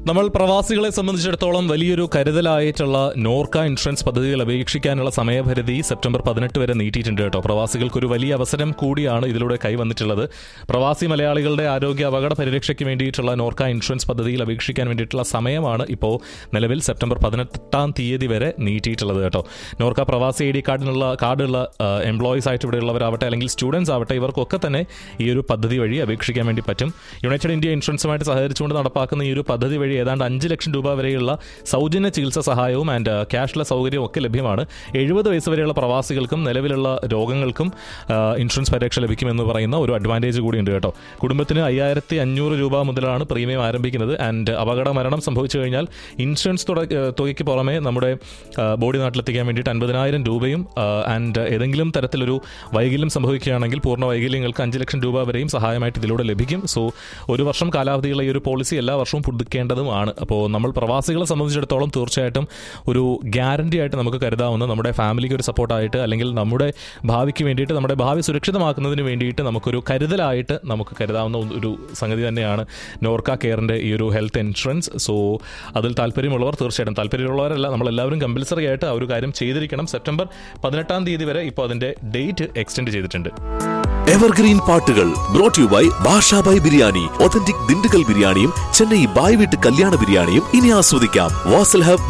നമ്മൾ പ്രവാസികളെ സംബന്ധിച്ചിടത്തോളം വലിയൊരു കരുതലായിട്ടുള്ള നോർക്ക ഇൻഷുറൻസ് പദ്ധതികൾ അപേക്ഷിക്കാനുള്ള സമയപരിധി സെപ്റ്റംബർ പതിനെട്ട് വരെ നീട്ടിയിട്ടുണ്ട് കേട്ടോ പ്രവാസികൾക്ക് ഒരു വലിയ അവസരം കൂടിയാണ് ഇതിലൂടെ കൈവന്നിട്ടുള്ളത് പ്രവാസി മലയാളികളുടെ ആരോഗ്യ അപകട പരിരക്ഷയ്ക്ക് വേണ്ടിയിട്ടുള്ള നോർക്ക ഇൻഷുറൻസ് പദ്ധതിയിൽ അപേക്ഷിക്കാൻ വേണ്ടിയിട്ടുള്ള സമയമാണ് ഇപ്പോൾ നിലവിൽ സെപ്റ്റംബർ പതിനെട്ടാം തീയതി വരെ നീട്ടിയിട്ടുള്ളത് കേട്ടോ നോർക്ക പ്രവാസി ഐ ഡി കാർഡിനുള്ള കാർഡുള്ള എംപ്ലോയീസ് ആയിട്ട് ഇവിടെയുള്ളവരാവട്ടെ അല്ലെങ്കിൽ സ്റ്റുഡൻസ് ആവട്ടെ ഇവർക്കൊക്കെ തന്നെ ഈ ഒരു പദ്ധതി വഴി അപേക്ഷിക്കാൻ വേണ്ടി പറ്റും യുണൈറ്റഡ് ഇന്ത്യ ഇൻഷുറൻസുമായിട്ട് സഹകരിച്ചുകൊണ്ട് നടപ്പാക്കുന്ന ഈ ഒരു പദ്ധതി വഴി ഏതാണ്ട് അഞ്ച് ലക്ഷം രൂപ വരെയുള്ള സൗജന്യ ചികിത്സ സഹായവും ആൻഡ് ക്യാഷ്ലെസ് സൗകര്യവും ഒക്കെ ലഭ്യമാണ് എഴുപത് വയസ്സ് വരെയുള്ള പ്രവാസികൾക്കും നിലവിലുള്ള രോഗങ്ങൾക്കും ആ, ഇൻഷുറൻസ് പരിരക്ഷ ലഭിക്കുമെന്ന് പറയുന്ന ഒരു അഡ്വാൻറ്റേജ് കൂടിയുണ്ട് കേട്ടോ കുടുംബത്തിന് അയ്യായിരത്തി അഞ്ഞൂറ് രൂപ മുതലാണ് പ്രീമിയം ആരംഭിക്കുന്നത് ആൻഡ് അപകട മരണം സംഭവിച്ചു കഴിഞ്ഞാൽ ഇൻഷുറൻസ് തുക- ഏ, തുകയ്ക്ക് പുറമെ നമ്മുടെ ആ, ബോഡി നാട്ടിലെത്തിക്കാൻ വേണ്ടിയിട്ട് അൻപതിനായിരം രൂപയും ആൻഡ് ഏതെങ്കിലും തരത്തിലൊരു വൈകല്യം സംഭവിക്കുകയാണെങ്കിൽ പൂർണ്ണ വൈകല്യങ്ങൾക്ക് അഞ്ച് ലക്ഷം രൂപ വരെയും സഹായമായിട്ട് ഇതിലൂടെ ലഭിക്കും സോ ഒരു വർഷം കാലാവധിയുള്ള ഈ ഒരു പോളിസി എല്ലാ വർഷവും പുതുക്കേണ്ടതുമാണ് അപ്പോൾ നമ്മൾ പ്രവാസികളെ സംബന്ധിച്ചിടത്തോളം തീർച്ചയായിട്ടും ഒരു ഗ്യാരണ്ടി ആയിട്ട് നമുക്ക് കരുതാവുന്ന നമ്മുടെ ഫാമിലിക്ക് ഒരു സപ്പോർട്ടായിട്ട് അല്ലെങ്കിൽ നമ്മുടെ ഭാവിക്ക് വേണ്ടിയിട്ട് നമ്മുടെ ഭാവി സുരക്ഷിതമാക്കുന്നതിന് വേണ്ടിയിട്ട് നമുക്കൊരു കരുതലായിട്ട് നമുക്ക് കരുതാവുന്ന ഒന്ന് ഒരു സംഗതി തന്നെയാണ് നോർക്ക കെയറിൻ്റെ ഈ ഒരു ഹെൽത്ത് ഇൻഷുറൻസ് സോ അതിൽ താല്പര്യമുള്ളവർ തീർച്ചയായിട്ടും താല്പര്യമുള്ളവരല്ല നമ്മളെല്ലാവരും കമ്പൽസറി ആയിട്ട് ആ ഒരു കാര്യം ചെയ്തിരിക്കണം സെപ്റ്റംബർ പതിനെട്ടാം തീയതി വരെ ഇപ്പോൾ അതിൻ്റെ ഡേറ്റ് എക്സ്റ്റെൻഡ് ചെയ്തിട്ടുണ്ട് എവർഗ്രീൻ പാട്ടുകൾ brought you by Bashabhai biryani authentic Dindigul ബിരിയാണിയും ചെന്നൈ ബായ് വീട്ട് കല്യാണ ബിരിയാണിയും ഇനി ആസ്വദിക്കാം വാസൽ ഹബ്